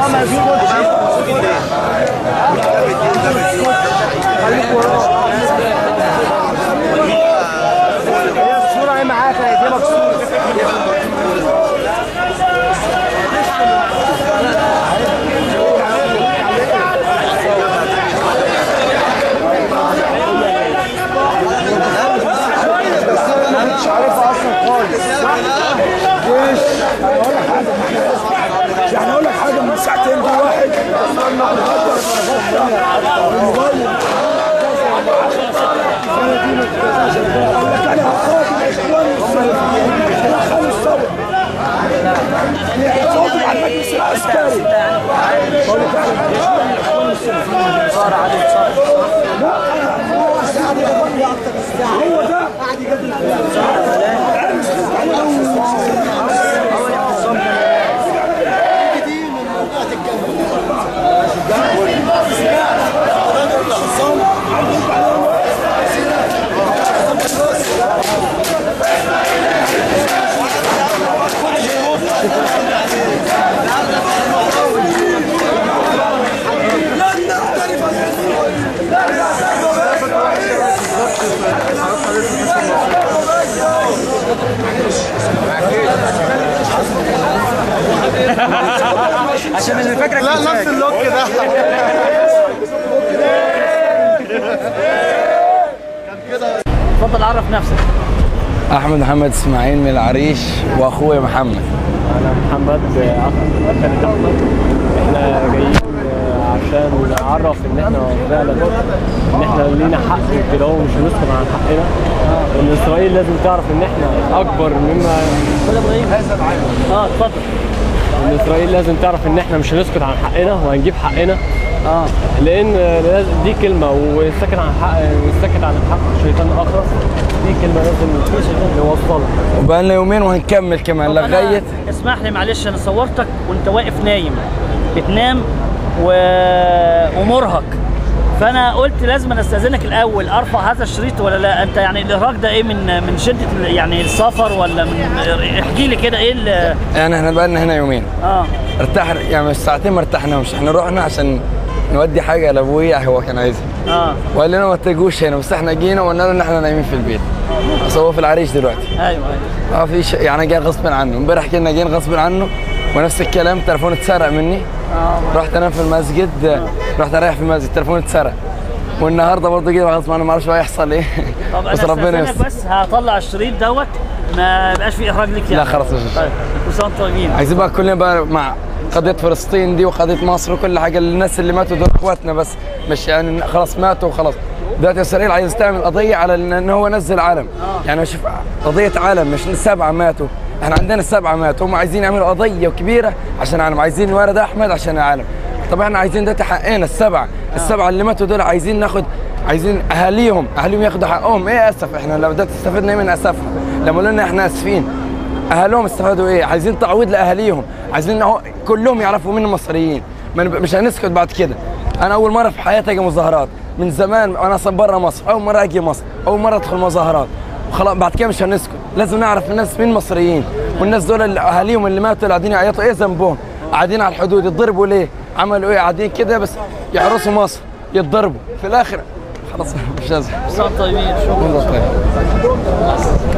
اه ما اسكتش خليك وراه هي الصورة اهي معاك اهي دي مكسورة مش عارفها اصلا خالص جيش يعني اقول لك حاجه من ساعتين دي واحد الموبايل قال لك انا هقاتل اخواني المسلمين دخلوا الثوره اعتراضوا على المجلس العسكري بقول لك انا اخوان المسلمين صار عليك صار هو ده عشان اللي فاكرك لا نفس اللوك ده اتفضل عرف نفسك احمد محمد اسماعيل من العريش واخويا محمد انا محمد احمد خالد احمد احنا جايين آه، عشان نعرف ان احنا فعلا ان احنا لينا حق كده ومش هنسكت عن حقنا وان اسرائيل لازم تعرف ان احنا اكبر مما اه اتفضل ان اسرائيل لازم تعرف ان احنا مش هنسكت عن حقنا وهنجيب حقنا اه لان لازم دي كلمه والسكت عن حق والسكت عن الحق شيطان اخرس دي كلمه لازم نوصلها وبقالنا يومين وهنكمل كمان طب أنا لغايه اسمح لي معلش انا صورتك وانت واقف نايم بتنام و... ومرهق فانا قلت لازم أنا استاذنك الاول ارفع هذا الشريط ولا لا انت يعني الارهاق ده ايه من من شده ال- يعني السفر ولا من احكي لي كده ايه ال- يعني احنا بقالنا هنا يومين اه ارتاح يعني مش ساعتين ما ارتحناش احنا رحنا عشان نودي حاجه لابويا هو كان عايزها اه وقال لنا ما تجوش هنا بس احنا جينا وقلنا له ان احنا نايمين في البيت بس هو في العريش دلوقتي ايوه ايوه اه في ش... يعني جاي غصب عنه امبارح كنا جايين غصب عنه ونفس الكلام تليفون اتسرق مني اه رحت انام في المسجد رحت اريح في المسجد التليفون اتسرق والنهارده برضه جينا غصب عنه ما اعرفش بقى يحصل ايه طب بس انا ربنا استاذنك يستر بس هطلع الشريط دوت ما يبقاش فيه احراج ليك يعني لا خلاص مش طيب كل سنه وانتم طيبين عايزين بقى كلنا بقى مع قضية فلسطين دي وقضية مصر وكل حاجة الناس اللي ماتوا دول اخواتنا بس مش يعني خلاص ماتوا وخلاص دلوقتي اسرائيل عايز تعمل قضية على ان إن هو نزل علم يعني شوف قضية علم مش سبعة ماتوا احنا عندنا سبعة ماتوا هم عايزين يعملوا قضية كبيرة عشان علم عايزين ولد احمد عشان العالم طب احنا عايزين دلوقتي حقنا السبعة السبعة اللي ماتوا دول عايزين ناخد عايزين اهاليهم اهاليهم ياخدوا حقهم ايه اسف احنا لو دلوقتي استفدنا ايه من اسفهم لما قلنا احنا اسفين اهاليهم استفادوا ايه؟ عايزين تعويض لاهاليهم، عايزين إن هو كلهم يعرفوا مين المصريين، ما نب- مش هنسكت بعد كده. انا اول مره في حياتي اجي مظاهرات، من زمان وانا اصلا بره مصر، اول مره اجي مصر، اول مره ادخل مظاهرات. خلاص بعد كده مش هنسكت، لازم نعرف الناس مين مصريين، والناس دول اللي اهاليهم اللي ماتوا اللي قاعدين يعيطوا ايه ذنبهم؟ قاعدين على الحدود يتضربوا ليه؟ عملوا ايه؟ قاعدين كده بس يحرسوا مصر، يتضربوا، في الاخر خلاص مش لازم. كل سنه وانتم طيبين شكرا والله طيب.